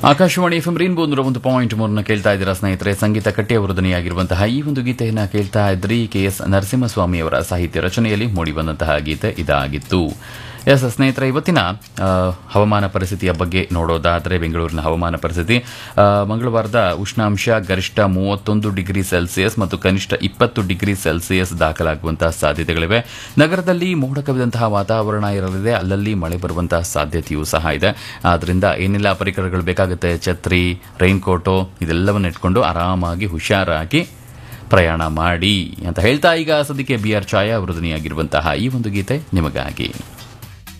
Akashvani F M rainbow ನೂರ ಒಂದು point ಮೂರನ್ನ ಕೇಳ್ತಾ ಇದ್ದೀರಾ ಸ್ನೇಹಿತರೆ ಸಂಗೀತ ಕಟ್ಟಿ ಅವರು ಧ್ವನಿಯಾಗಿರುವಂತಹ ಈ ಒಂದು ಗೀತೆಯನ್ನ ಕೇಳ್ತಾ ಇದ್ರಿ ಕೆ ಎಸ್ ನರಸಿಂಹಸ್ವಾಮಿ ಅವರ ಸಾಹಿತ್ಯ ರಚನೆಯಲ್ಲಿ ಮೂಡಿಬಂದಂತಹ ಗೀತೆ ಇದಾಗಿತ್ತು ಎಸ್ ಸ್ನೇಹಿತರೆ ಇವತ್ತಿನ ಆ, ಹವಾಮಾನ ಪರಿಸ್ಥಿತಿಯ ಬಗ್ಗೆ ನೋಡೋದಾದರೆ ಬೆಂಗಳೂರಿನ ಹವಾಮಾನ ಪರಿಸ್ಥಿತಿ ಆ, ಮಂಗಳವಾರದ ಉಷ್ಣಾಂಶ ಗರಿಷ್ಠ ಮೂವತ್ತೊಂದು ಡಿಗ್ರಿ ಸೆಲ್ಸಿಯಸ್ ಮತ್ತು ಕನಿಷ್ಠ ಇಪ್ಪತ್ತು ಡಿಗ್ರಿ ಸೆಲ್ಸಿಯಸ್ ದಾಖಲಾಗುವಂತಹ ಸಾಧ್ಯತೆಗಳಿವೆ ನಗರದಲ್ಲಿ ಮೋಡ ಕವಿದಂತಹ ವಾತಾವರಣ ಇರಲಿದೆ ಅಲ್ಲಲ್ಲಿ ಮಳೆ ಬರುವಂತಹ ಸಾಧ್ಯತೆಯೂ ಸಹ ಇದೆ ಆದ್ರಿಂದ ಏನೆಲ್ಲ ಪರಿಕರಗಳು ಬೇಕಾಗುತ್ತೆ ಛತ್ರಿ ರೈನ್ ಕೋಟು ಇದೆಲ್ಲವನ್ನು ಇಟ್ಕೊಂಡು ಆರಾಮಾಗಿ ಹುಷಾರಾಗಿ ಪ್ರಯಾಣ ಮಾಡಿ ಅಂತ ಹೇಳ್ತಾ ಈಗ ಸದ್ಯಕ್ಕೆ ಬಿ ಆರ್ ಛಾಯಾ ವೃದನಿಯಾಗಿರುವಂತಹ ಈ ಒಂದು ಗೀತೆ ನಿಮಗಾಗಿ